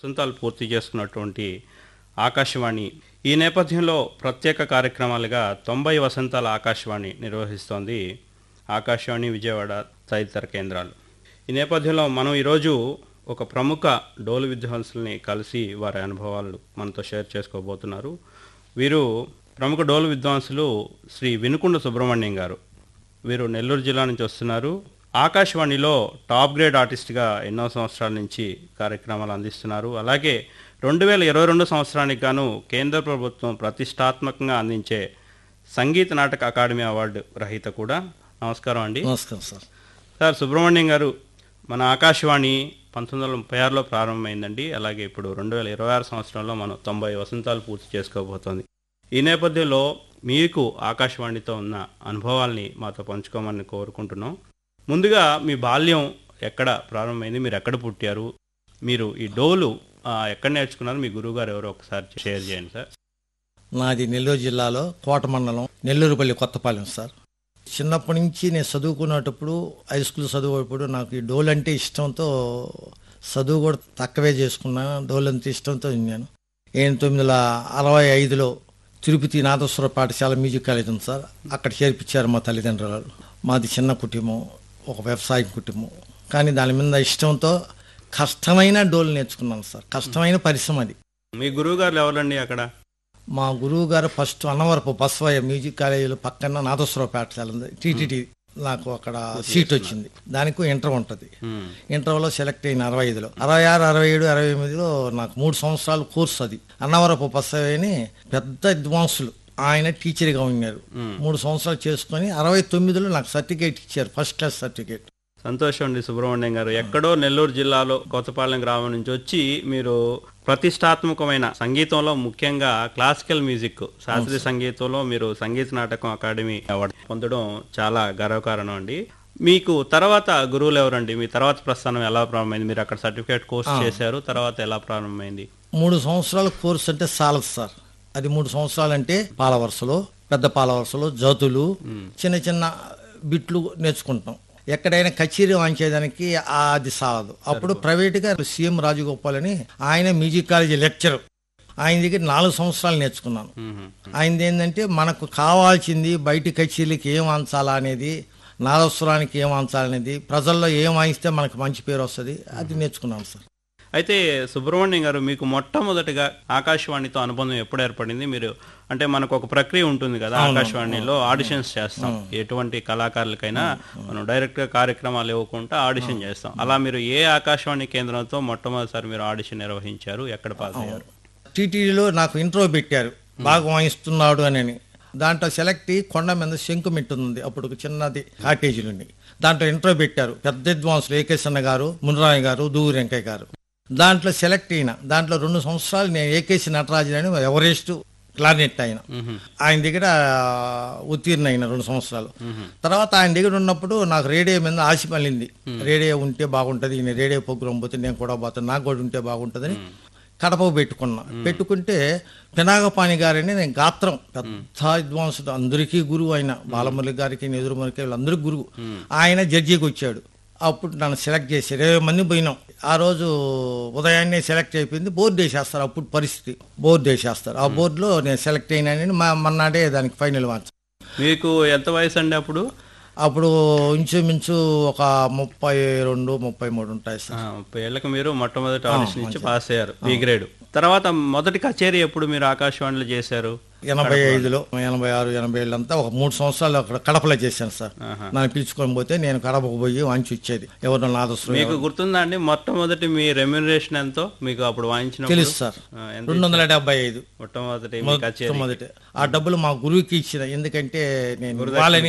వసంతాలు పూర్తి చేసుకున్నటువంటి ఆకాశవాణి ఈ నేపథ్యంలో ప్రత్యేక కార్యక్రమాలుగా తొంభై వసంతాల ఆకాశవాణి నిర్వహిస్తోంది ఆకాశవాణి విజయవాడ తదితర కేంద్రాలు ఈ నేపథ్యంలో మనం ఈరోజు ఒక ప్రముఖ డోలు విద్వాంసుల్ని కలిసి వారి అనుభవాలు మనతో షేర్ చేసుకోబోతున్నారు వీరు ప్రముఖ డోలు విద్వాంసులు శ్రీ వినుకొండ సుబ్రహ్మణ్యం గారు వీరు నెల్లూరు జిల్లా నుంచి వస్తున్నారు ఆకాశవాణిలో టాప్ గ్రేడ్ ఆర్టిస్ట్గా ఎన్నో సంవత్సరాల నుంచి కార్యక్రమాలు అందిస్తున్నారు అలాగే రెండు వేల ఇరవై రెండు సంవత్సరానికి గాను కేంద్ర ప్రభుత్వం ప్రతిష్టాత్మకంగా అందించే సంగీత నాటక అకాడమీ అవార్డు రహిత కూడా నమస్కారం అండి నమస్కారం సార్ సార్ సుబ్రహ్మణ్యం గారు మన ఆకాశవాణి పంతొమ్మిది వందల ముప్పై ఆరులో ప్రారంభమైందండి అలాగే ఇప్పుడు రెండు వేల ఇరవై ఆరు సంవత్సరంలో మనం తొంభై వసంతాలు పూర్తి చేసుకోబోతోంది ఈ నేపథ్యంలో మీకు ఆకాశవాణితో ఉన్న అనుభవాల్ని మాతో పంచుకోమని కోరుకుంటున్నాం ముందుగా మీ బాల్యం ఎక్కడ ప్రారంభమైంది మీరు ఎక్కడ పుట్టారు మీరు ఈ డోలు ఆ, ఎక్కడ నేర్చుకున్నారు మీ గురువుగారు ఎవరో ఒకసారి షేర్ చేయండి సార్ నాది నెల్లూరు జిల్లాలో కోట మండలం నెల్లూరుపల్లి కొత్తపాలెం సార్ చిన్నప్పటి నుంచి నేను చదువుకునేటప్పుడు హై స్కూల్ చదువుకునేటప్పుడు నాకు ఈ డోల్ అంటే ఇష్టంతో చదువు కూడా తక్కువే చేసుకున్నాను డోల్ అంటే ఇష్టంతో విన్నాను నేను తొమ్మిది వందల అరవై ఐదులో తిరుపతి నాదస్వర పాఠశాల మ్యూజిక్ కాలేజ్ ఉంది సార్ అక్కడ చేర్పించారు మా తల్లిదండ్రులు మాది చిన్న కుటుంబం ఒక వ్యవసాయ కుటుంబం కానీ దాని మీద ఇష్టంతో కష్టమైన డోల్ నేర్చుకున్నాను సార్ కష్టమైన పరిశ్రమ అది మీ గురువుగారు ఎవరండి అక్కడ మా గురువు గారు ఫస్ట్ అన్నవరపు బస్వయ్య మ్యూజిక్ కాలేజీలో పక్కన నాదస్వర పాఠశాల ఉంది టీటీటీ నాకు అక్కడ సీట్ వచ్చింది దానికి ఇంటర్ ఉంటుంది ఉమ్, ఇంటర్లో సెలెక్ట్ అయిన అరవై ఐదులో అరవై ఆరు అరవై ఏడు అరవై ఎనిమిదిలో నాకు మూడు సంవత్సరాల కోర్సు అది అన్నవరపు బస్వయ్యని పెద్ద విద్వాంసులు ఆయన టీచర్గా ఉన్నారు ఉమ్. మూడు సంవత్సరాలు చేసుకొని అరవై తొమ్మిదిలో నాకు సర్టిఫికేట్ ఇచ్చారు ఫస్ట్ క్లాస్ సర్టిఫికేట్ సంతోషం అండి సుబ్రహ్మణ్యం గారు ఎక్కడో నెల్లూరు జిల్లాలో కొత్తపాలెం గ్రామం నుంచి వచ్చి మీరు ప్రతిష్టాత్మకమైన సంగీతంలో ముఖ్యంగా క్లాసికల్ మ్యూజిక్ శాస్త్రీయ సంగీతంలో మీరు సంగీత నాటకం అకాడమీ అవార్డు పొందడం చాలా గర్వకారణం అండి మీకు తర్వాత గురువులు ఎవరండి మీ తర్వాత ప్రస్థానం ఎలా ప్రారంభమైంది మీరు అక్కడ సర్టిఫికేట్ కోర్స్ చేశారు తర్వాత ఎలా ప్రారంభమైంది మూడు సంవత్సరాల కోర్సు అంటే చాలదు సార్ అది మూడు సంవత్సరాలు అంటే పాల వరుసలో పెద్ద పాల వరుసలో జతులు చిన్న చిన్న బిట్లు నేర్చుకుంటాం ఎక్కడైనా కచేరీ వాయించేదానికి అది సాలదు అప్పుడు ప్రైవేట్గా సీఎం రాజగోపాల్ అని ఆయన మ్యూజిక్ కాలేజీ లెక్చర్ ఆయన దగ్గర నాలుగు సంవత్సరాలు నేర్చుకున్నాను మ్మ్. ఆయనది ఏంటంటే మనకు కావాల్సింది బయట కచేరీలకి ఏం అంచాలా అనేది నాదస్వరానికి ఏం అంచాలనేది ప్రజల్లో ఏం వాయిస్తే మనకు మంచి పేరు వస్తుంది అది నేర్చుకున్నాను సార్ అయితే సుబ్రహ్మణ్యం గారు మీకు మొట్టమొదటిగా ఆకాశవాణితో అనుబంధం ఎప్పుడు ఏర్పడింది మీరు అంటే మనకు ఒక ప్రక్రియ ఉంటుంది కదా ఆకాశవాణిలో ఆడిషన్స్ చేస్తాం ఎటువంటి కళాకారులకైనా మనం డైరెక్ట్ గా కార్యక్రమాలు ఇవ్వకుండా ఆడిషన్ చేస్తాం అలా మీరు ఏ ఆకాశవాణి కేంద్రంతో మొట్టమొదటిసారి మీరు ఆడిషన్ నిర్వహించారు ఎక్కడ పాస్ అయ్యారు టీటీడీలో నాకు ఇంట్రో పెట్టారు బాగా వాయిస్తున్నాడు అని దాంట్లో సెలెక్ట్ అయ్యి కొండ మీద శంకు మెట్టు ఉంది అప్పుడు ఒక చిన్నది కాటేజీ నుండి దాంట్లో ఇంట్రో పెట్టారు పెద్ద విద్వాంసులు ఏకేశన్న గారు మునరాయ్ గారు దూరి వెంకయ్య గారు దాంట్లో సెలెక్ట్ అయిన దాంట్లో రెండు సంవత్సరాలు నేను ఏకేసి నటరాజు అని ఎవరెస్ట్ క్లారినెట్ ఆయన ఆయన దగ్గర ఉత్తీర్ణ అయిన రెండు సంవత్సరాలు తర్వాత ఆయన దగ్గర ఉన్నప్పుడు నాకు రేడియో మీద ఆశ పలింది రేడియో ఉంటే బాగుంటది ఈయన రేడియో ప్రోగ్రామ్ పోతే నేను కూడా పోతాను నాకు కూడా ఉంటే బాగుంటుందని కడపకు పెట్టుకున్నా పెట్టుకుంటే పినాగపాణి గారని నేను గాత్రం పెద్ద విద్వాంసుడు అందరికీ గురువు ఆయన బాలమురళి గారికి నెదురుమలికి వీళ్ళందరికీ గురువు ఆయన జడ్జికి వచ్చాడు అప్పుడు నన్ను సెలెక్ట్ చేశారు ఇరవై మంది పోయినాం ఆ రోజు ఉదయాన్నే సెలెక్ట్ అయిపోయింది బోర్డు వేసేస్తారు అప్పుడు పరిస్థితి బోర్డు వేసేస్తారు ఆ బోర్డులో నేను సెలెక్ట్ అయినానని మా మన్నాడే దానికి ఫైనల్ వాచ్ మీకు ఎంత వయసు అండి అప్పుడు అప్పుడు ఇంచుమించు ఒక ముప్పై రెండు ముప్పై మూడు ఉంటాయి ఆ, సార్ ముప్పై ఏళ్ళకి మీరు మొట్టమొదటి ఆడిషన్ ఇచ్చి పాస్ అయ్యారు బి గ్రేడ్ తర్వాత మొదటి కచేరీ ఎప్పుడు మీరు ఆకాశవాణిలో చేశారు ఎనభై ఐదులో ఎనభై ఆరు ఎనభై ఏళ్ళు అంతా ఒక మూడు సంవత్సరాలు అక్కడ కడపలో చేశాను సార్ ఆహా. నన్ను పిలుచుకొని పోతే నేను కడపకు పోయి వాంచి ఇచ్చేది ఎవరు నాదస్సు మీకు గుర్తుందా అండి మొట్టమొదటి మీ రెమ్యునరేషన్ ఎంతో మీకు అప్పుడు వాయించిన తెలుసు సార్ రెండు వందల డెబ్బై ఐదు మొట్టమొదటి మీ కచేరీ మొదటి ఆ డబ్బులు మా గురువుకి ఇచ్చిన ఎందుకంటే నేను వాళ్ళని